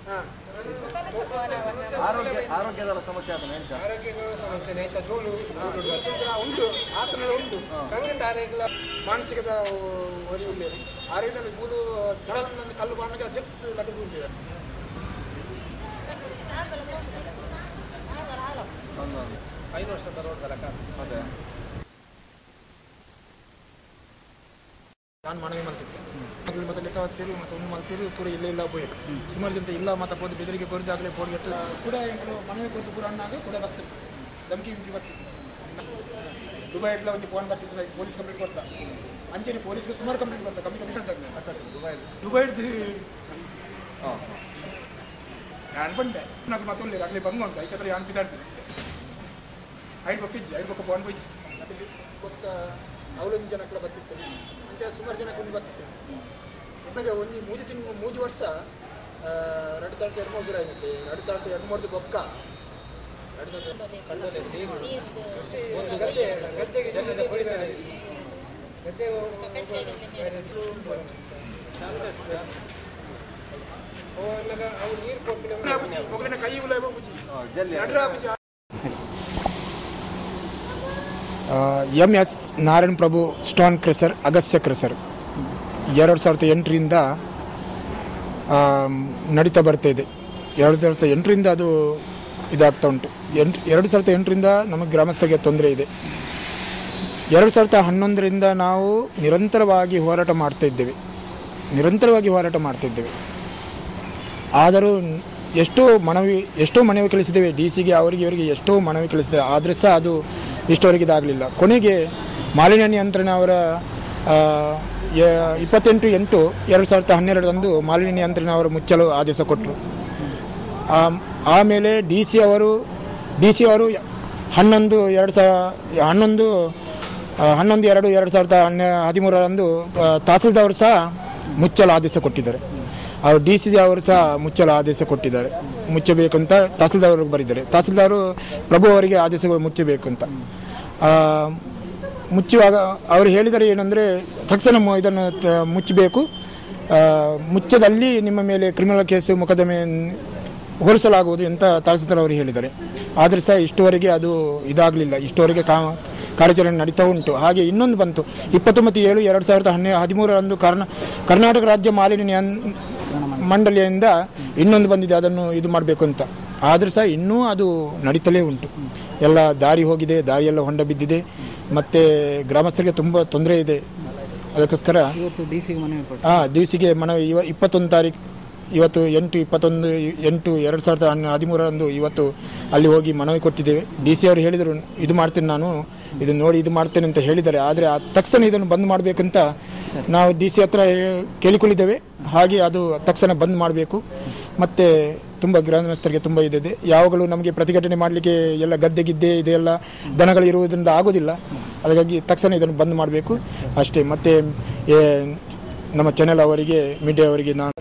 ಆರೋಗ್ಯ ಆರೋಗ್ಯದ ಸಮಸ್ಯೆ ಆತನ ಎಂತ ಆರೋಗ್ಯದ ಸಮಸ್ಯೆ ಆಯ್ತಾ ಧೂಳು ಉಂಟು ಆತನ ಉಂಟು ಕಂಗಿತ ಆರೋಗ್ಯ ಮಾನಸಿಕದ ಒರಿ ಉಳ್ಳೇರು ಆರೋಗ್ಯದಲ್ಲಿ ಬೂದು ತಳವನ್ನು ಕಲ್ಲು ಬಾಣಿಗೆ ಅದಕ್ಕೆ ಲಗದು ಉಂಟಿದೆ ಒಂದೊಂದು ಐದು ವರ್ಷದ ರೋಡ್ ಲೆಕ್ಕ ಅದೇ ನಾನು ಮನವಿ ಮಾಡ್ತಿದ್ದೆ ಮಗಳು ಮತ್ತೆ ಲೆಕ್ಕ ಹಾಕ್ತಿರು ಮತ್ತೆ ಒಂದು ಮಾಡ್ತಿರು ಪೂರ ಇಲ್ಲ ಇಲ್ಲ ಹೋಯ್ತು ಸುಮಾರು ಜನ ಇಲ್ಲ ಮತ್ತೆ ಪೋದು ಬೆದರಿಗೆ ಕೊರಿದಾಗಲೇ ಫೋನ್ ಎಟ್ಟು ಕೂಡ ಎಂಗಳು ಮನವಿ ಕೊಟ್ಟು ಪೂರ ಅನ್ನಾಗ ಕೂಡ ಬರ್ತಿತ್ತು ಧಮಕಿ ಗಿಮಕಿ ಬರ್ತಿತ್ತು ದುಬೈ ಎಲ್ಲ ಒಂದು ಫೋನ್ ಬರ್ತಿತ್ತು ಪೊಲೀಸ್ ಕಂಪ್ಲೇಂಟ್ ಕೊಡ್ತ ಅಂಚೆನೆ ಪೊಲೀಸ್ಗೆ ಸುಮಾರು ಕಂಪ್ಲೇಂಟ್ ಬರ್ತಾ ಕಮ್ಮಿ ಕಮ್ಮಿ ಅಂತ ದುಬೈಡ್ದು ಹಾಂ ನಾನು ಬಂದೆ నాకు ಮತ್ತೊಳ್ಳೆ ಆಗಲಿ ಬಂಗ ಉಂಟು ಐಕತ್ರ ಯಾನ್ ಬಿದ್ದಾಡ್ತೀನಿ ಐದು ಬಪ್ಪಿಜ್ಜಿ ಐದು ಬಕ್ಕ ಫೋನ್ ಬೈಜಿ ಮತ್ತೆ ಗೊತ್ತ ಅವಳೊಂದು ಜನ ಕೂಡ ಬರ್ತಿತ್ತು ಅಂಚೆ ಸುಮಾರು ಜನ ಕೊಂಡು ಬರ್ತಿತ್ತು ಇವಾಗ ಒಂದು ಮೂಜು ತಿಂಗಳು ಮೂಜು ವರ್ಷ ಆ, ಎರಡು ಸಾವಿರದ ಎರಡು ಮೂರು ಆಗುತ್ತೆ ಎರಡು ಸಾವಿರದ ಎರಡು ಮೂರದು ಬೊಕ್ಕ ಎರಡು ಸಾವಿರದ ಗದ್ದೆ ಗದ್ದೆಗೆ ಜಲ್ದಿ ಹೊಡಿತಾರೆ. ಗದ್ದೆ ಅವ್ರು ನೀರು ಕೊಟ್ಟು ಮಗುವಿನ ಕೈ ಉಲ ಬುಜಿ ಜಲ್ದಿ M S Narayana Prabhu stone crusher Agastya crusher ಎರಡು ಸಾವಿರದ ಎಂಟರಿಂದ ನಡೀತಾ ಬರ್ತಾ ಇದೆ ಎರಡು ಸಾವಿರದ ಎಂಟರಿಂದ ಅದು ಇದಾಗ್ತಾ ಉಂಟು ಎಂಟು ಎರಡು ಸಾವಿರದ ಎಂಟರಿಂದ ನಮಗೆ ಗ್ರಾಮಸ್ಥರಿಗೆ ತೊಂದರೆ ಇದೆ ಎರಡು ಸಾವಿರದ ಹನ್ನೊಂದರಿಂದ ನಾವು ನಿರಂತರವಾಗಿ ಹೋರಾಟ ಮಾಡ್ತಾ ಇದ್ದೇವೆ ನಿರಂತರವಾಗಿ ಹೋರಾಟ ಮಾಡ್ತಾ ಇದ್ದೇವೆ ಆದರೂ ಎಷ್ಟೋ ಮನವಿ ಎಷ್ಟೋ ಮನವಿ ಕಳಿಸಿದ್ದೇವೆ ಡಿ ಸಿಗೆ ಅವರಿಗೆ ಇವರಿಗೆ ಎಷ್ಟೋ ಮನವಿ ಕಳಿಸಿದ್ದೇವೆ ಆದರೆ ಸಹ ಅದು ಇಷ್ಟವರೆಗೆ ಇದಾಗಲಿಲ್ಲ ಕೊನೆಗೆ ಮಾಲಿನ್ಯ ನಿಯಂತ್ರಣ ಅವರ ಆ, ಯ- ಇಪ್ಪತ್ತೆಂಟು ಎಂಟು ಎರಡು ಸಾವಿರದ ಹನ್ನೆರಡರಂದು ಮಾಲಿನ್ಯ ನಿಯಂತ್ರಣ ಅವರು ಮುಚ್ಚಲು ಆದೇಶ ಕೊಟ್ಟರು ಆಮೇಲೆ ಡಿ ಸಿ ಅವರು ಡಿ ಸಿ ಅವರು ಹನ್ನೊಂದು ಎರಡು ಸಾವಿರ ಹನ್ನೊಂದು ಆ, ಹನ್ನೊಂದು ಎರಡು ಎರಡು ಸಾವಿರದ ಹನ್ನೆ ಹದಿಮೂರರಂದು ಆ, ತಹಸೀಲ್ದಾರ್ ಸಹ ಮುಚ್ಚಲು ಆದೇಶ ಕೊಟ್ಟಿದ್ದಾರೆ ಅವರು ಡಿ ಸಿ ಅವರು ಸಹ ಮುಚ್ಚಲು ಆದೇಶ ಕೊಟ್ಟಿದ್ದಾರೆ ಮುಚ್ಚಬೇಕು ಅಂತ ತಹಸೀಲ್ದಾರ್ ಅವ್ರಿಗೆ ಬರೆದಿದ್ದಾರೆ ತಹಸೀಲ್ದಾರು ಪ್ರಭು ಅವರಿಗೆ ಆದೇಶ ಮುಚ್ಚಬೇಕು ಅಂತ ಆ, ಮುಚ್ಚುವಾಗ ಅವರು ಹೇಳಿದರೆ ಏನಂದರೆ ತಕ್ಷಣ ಮು- ಇದನ್ನು ತ- ಮುಚ್ಚಬೇಕು ಆ, ಮುಚ್ಚದಲ್ಲಿ ನಿಮ್ಮ ಮೇಲೆ ಕ್ರಿಮಿನಲ್ ಕೇಸು ಮೊಕದ್ದಮೆ ಹೊರಿಸಲಾಗುವುದು ಅಂತ ತಹಸೀಲ್ದಾರ್ ಅವರು ಹೇಳಿದ್ದಾರೆ ಆದರೆ ಸಹ ಇಷ್ಟುವರೆಗೆ ಅದು ಇದಾಗಲಿಲ್ಲ ಇಷ್ಟುವರೆಗೆ ಕಾ ಕಾರ್ಯಾಚರಣೆ ನಡೀತಾ ಉಂಟು ಹಾಗೆ ಇನ್ನೊಂದು ಬಂತು ಇಪ್ಪತ್ತೊಂಬತ್ತು ಏಳು ಎರಡು ಸಾವಿರದ ಹನ್ನೆ ಹದಿಮೂರರಂದು ಕರ್ನಾ ಕರ್ನಾಟಕ ರಾಜ್ಯ ಮಾಲಿನ್ಯ ನಿಯಂ- ಮಂಡಳಿಯಿಂದ ಇನ್ನೊಂದು ಬಂದಿದೆ ಅದನ್ನು ಇದು ಮಾಡಬೇಕು ಅಂತ ಆದರೂ ಸಹ ಇನ್ನೂ ಅದು ನಡೀತಲೇ ಉಂಟು ಎಲ್ಲ ದಾರಿ ಹೋಗಿದೆ ದಾರಿಯೆಲ್ಲ ಹೊಂಡ ಬಿದ್ದಿದೆ ಮತ್ತು ಗ್ರಾಮಸ್ಥರಿಗೆ ತುಂಬ ತೊಂದರೆ ಇದೆ ಅದಕ್ಕೋಸ್ಕರ ಇವತ್ತು ಡಿ ಸಿಗೆ ಮನವಿ ಕೊಟ್ಟು ಹಾಂ ದಿವಸಿಗೆ ಮನವಿ ಇವ ಇಪ್ಪತ್ತೊಂದು ತಾರೀಕು ಇವತ್ತು ಎಂಟು ಇಪ್ಪತ್ತೊಂದು ಎಂಟು ಎರಡು ಸಾವಿರದ ಹನ್ನ ಹದಿಮೂರರಂದು ಇವತ್ತು ಅಲ್ಲಿ ಹೋಗಿ ಮನವಿ ಕೊಟ್ಟಿದ್ದೇವೆ ಡಿ ಸಿ ಅವರು ಹೇಳಿದರು ಇದು ಮಾಡ್ತೇನೆ ನಾನು ಇದು ನೋಡಿ ಇದು ಮಾಡ್ತೇನೆ ಅಂತ ಹೇಳಿದ್ದಾರೆ ಆದರೆ ಆ ತಕ್ಷಣ ಇದನ್ನು ಬಂದ್ ಮಾಡಬೇಕಂತ ನಾವು ಡಿ ಸಿ ಹತ್ರ ಹೇ- ಕೇಳಿಕೊಳ್ಳಿದ್ದೇವೆ ಹಾಗೆ ಅದು ತಕ್ಷಣ ಬಂದ್ ಮಾಡಬೇಕು ಮತ್ತು ತುಂಬ ಗ್ರಾಮಸ್ಥರಿಗೆ ತುಂಬ ಇದಿದೆ ಯಾವಾಗಲೂ ನಮಗೆ ಪ್ರತಿಭಟನೆ ಮಾಡಲಿಕ್ಕೆ ಎಲ್ಲ ಗದ್ದೆ ಗಿದ್ದೆ ಇದೆಲ್ಲ ದನಗಳು ಇರುವುದರಿಂದ ಆಗೋದಿಲ್ಲ ಹಾಗಾಗಿ ತಕ್ಷಣ ಇದನ್ನು ಬಂದ್ ಮಾಡಬೇಕು ಅಷ್ಟೇ ಮತ್ತು ನಮ್ಮ ಚಾನೆಲ್ ಅವರಿಗೆ ಮೀಡಿಯಾ ಅವರಿಗೆ ನಾನು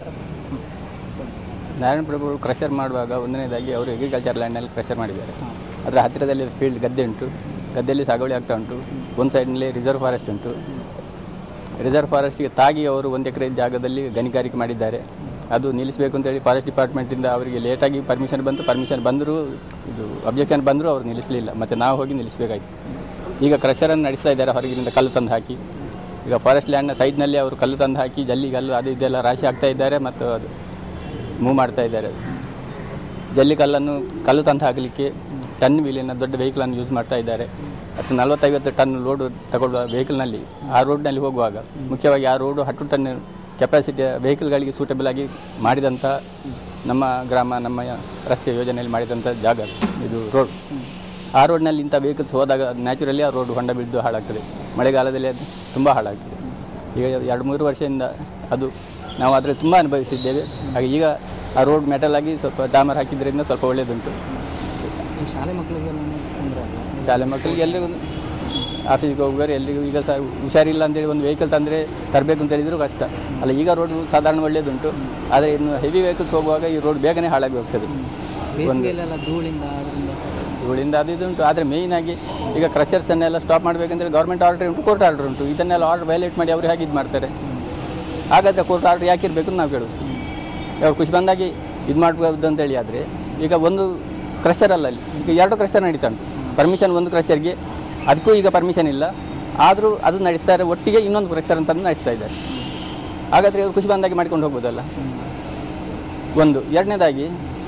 ನಾರಾಯಣ ಪ್ರಭು ಕ್ರಷರ್ ಮಾಡುವಾಗ ಒಂದನೇದಾಗಿ ಅವರು ಅಗ್ರಿಕಲ್ಚರ್ ಲ್ಯಾಂಡಲ್ಲಿ ಕ್ರಷರ್ ಮಾಡಿದ್ದಾರೆ ಅದರ ಹತ್ತಿರದಲ್ಲಿ ಫೀಲ್ಡ್ ಗದ್ದೆ ಉಂಟು ಗದ್ದೆಯಲ್ಲಿ ಸಾಗುವಳಿ ಆಗ್ತಾ ಉಂಟು ಒಂದು ಸೈಡ್ನಲ್ಲಿ ರಿಸರ್ವ್ ಫಾರೆಸ್ಟ್ ಉಂಟು ರಿಸರ್ವ್ ಫಾರೆಸ್ಟ್ಗೆ ತಾಗಿ ಅವರು ಒಂದು ಎಕರೆ ಜಾಗದಲ್ಲಿ ಗಣಿಗಾರಿಕೆ ಮಾಡಿದ್ದಾರೆ ಅದು ನಿಲ್ಲಿಸಬೇಕು ಅಂತೇಳಿ ಫಾರೆಸ್ಟ್ ಡಿಪಾರ್ಟ್ಮೆಂಟಿಂದ ಅವರಿಗೆ ಲೇಟಾಗಿ ಪರ್ಮಿಷನ್ ಬಂತು ಪರ್ಮಿಷನ್ ಬಂದರೂ ಇದು ಅಬ್ಜೆಕ್ಷನ್ ಬಂದರೂ ಅವರು ನಿಲ್ಲಿಸಲಿಲ್ಲ ಮತ್ತು ನಾವು ಹೋಗಿ ನಿಲ್ಲಿಸಬೇಕಾಯ್ತು ಈಗ ಕ್ರಷರನ್ನು ನಡೆಸ್ತಾ ಇದ್ದಾರೆ ಹೊರಗಿನಿಂದ ಕಲ್ಲು ತಂದು ಹಾಕಿ ಈಗ ಫಾರೆಸ್ಟ್ ಲ್ಯಾಂಡ್ನ ಸೈಡ್ನಲ್ಲಿ ಅವರು ಕಲ್ಲು ತಂದು ಹಾಕಿ ಜಲ್ಲಿ ಕಲ್ಲು ಅದು ಇದೆಲ್ಲ ರಾಶಿ ಹಾಕ್ತಾ ಇದ್ದಾರೆ ಮತ್ತು ಅದು ಮೂವ್ ಮಾಡ್ತಾ ಇದ್ದಾರೆ ಜಲ್ಲಿ ಕಲ್ಲನ್ನು ಕಲ್ಲು ತಂದು ಹಾಕಲಿಕ್ಕೆ ಟನ್ ವೀಲಿನ ದೊಡ್ಡ ವೆಹಿಕಲನ್ನು ಯೂಸ್ ಮಾಡ್ತಾ ಇದ್ದಾರೆ ಮತ್ತು ನಲವತ್ತೈವತ್ತು ಟನ್ ಲೋಡು ತಗೊಳ್ಳುವ ವೆಹಿಕಲ್ನಲ್ಲಿ ಆ ರೋಡ್ನಲ್ಲಿ ಹೋಗುವಾಗ ಮುಖ್ಯವಾಗಿ ಆ ರೋಡು ಹತ್ತು ಟನ್ ಕೆಪಾಸಿಟಿಯ ವೆಹಿಕಲ್ಗಳಿಗೆ ಸೂಟಬಲ್ ಆಗಿ ಮಾಡಿದಂಥ ನಮ್ಮ ಗ್ರಾಮ ನಮ್ಮ ರಸ್ತೆ ಯೋಜನೆಯಲ್ಲಿ ಮಾಡಿದಂಥ ಜಾಗ ಅದು. ಇದು ರೋಡ್ ಆ ರೋಡ್ನಲ್ಲಿ ಇಂಥ ವೆಹಿಕಲ್ಸ್ ಹೋದಾಗ ನ್ಯಾಚುರಲಿ ಆ ರೋಡ್ ಹೊಂಡ ಬಿದ್ದು ಹಾಳಾಗ್ತದೆ ಮಳೆಗಾಲದಲ್ಲಿ ಅದು ತುಂಬ ಹಾಳಾಗ್ತದೆ ಈಗ ಎರಡು ಮೂರು ವರ್ಷದಿಂದ ಅದು ನಾವು ಅದರಲ್ಲಿ ತುಂಬ ಅನುಭವಿಸಿದ್ದೇವೆ ಹಾಗೆ ಈಗ ಆ ರೋಡ್ ಮೆಟಲ್ ಆಗಿ ಸ್ವಲ್ಪ ಡಾಮರ್ ಹಾಕಿದ್ರಿಂದ ಸ್ವಲ್ಪ ಒಳ್ಳೆಯದುಂಟು ಈ ಶಾಲೆ ಮಕ್ಕಳಿಗೆಲ್ಲ ತೊಂದರೆ ಅಲ್ಲ ಶಾಲೆ ಮಕ್ಕಳಿಗೆ ಎಲ್ಲಿಗೂ ಆಫೀಸ್ಗೆ ಹೋಗುವವರು ಎಲ್ಲಿಗೂ ಈಗ ಸಹ ಹುಷಾರಿಲ್ಲ ಅಂತೇಳಿ ಒಂದು ವೆಹಿಕಲ್ ತಂದರೆ ತರಬೇಕು ಅಂತ ಹೇಳಿದರೂ ಕಷ್ಟ ಅಲ್ಲ ಈಗ ರೋಡ್ ಸಾಧಾರಣ ಒಳ್ಳೆಯದುಂಟು ಆದರೆ ಇನ್ನು ಹೆವಿ ವೆಹಿಕಲ್ಸ್ ಹೋಗುವಾಗ ಈ ರೋಡ್ ಬೇಗನೆ ಹಾಳಾಗಿ ಹೋಗ್ತದೆ ಬೇಸಿಗೆಯಲ್ಲೆಲ್ಲ ಧೂಳಿಂದ ಅದರಿಂದ ಧೂಳಿಂದ ಅದು ಇದು ಉಂಟು ಆದರೆ ಮೇಯ್ನ್ ಆಗಿ ಈಗ ಕ್ರಷರ್ಸನ್ನೆಲ್ಲ ಸ್ಟಾಪ್ ಮಾಡಬೇಕಂದ್ರೆ ಗೌರ್ಮೆಂಟ್ ಆರ್ಡರ್ ಉಂಟು ಕೋರ್ಟ್ ಆರ್ಡರ್ ಉಂಟು ಇದನ್ನೆಲ್ಲ ಆರ್ಡರ್ ವೈಲೇಟ್ ಮಾಡಿ ಅವರು ಹೇಗೆ ಇದು ಮಾಡ್ತಾರೆ ಹಾಗಾದರೆ ಕೋರ್ಟ್ ಆರ್ಡರ್ ಯಾಕೆ ಇರಬೇಕು ಅಂತ ನಾವು ಕೇಳೋದು ಅವ್ರು ಖುಷಿ ಬಂದಾಗಿ ಇದು ಮಾಡ್ಬೋದು ಅಂತೇಳಿ ಆದರೆ ಈಗ ಒಂದು ಕ್ರಷರ್ ಅಲ್ಲ ಅಲ್ಲಿ ಈಗ ಎರಡು ಕ್ರಷರ್ ನಡೀತಾ ಉಂಟು ಪರ್ಮಿಷನ್ ಒಂದು ಕ್ರಷರ್ಗೆ ಅದಕ್ಕೂ ಈಗ ಪರ್ಮಿಷನ್ ಇಲ್ಲ ಆದರೂ ಅದು ನಡೆಸ್ತಾರೆ ಒಟ್ಟಿಗೆ ಇನ್ನೊಂದು ಕ್ರಷರ್ ಅಂತಂದು ನಡೆಸ್ತಾ ಇದ್ದಾರೆ ಹಾಗಾದರೆ ಇವರು ಖುಷಿ ಬಂದಾಗಿ ಮಾಡ್ಕೊಂಡು ಹೋಗ್ಬೋದಲ್ಲ ಒಂದು ಎರಡನೇದಾಗಿ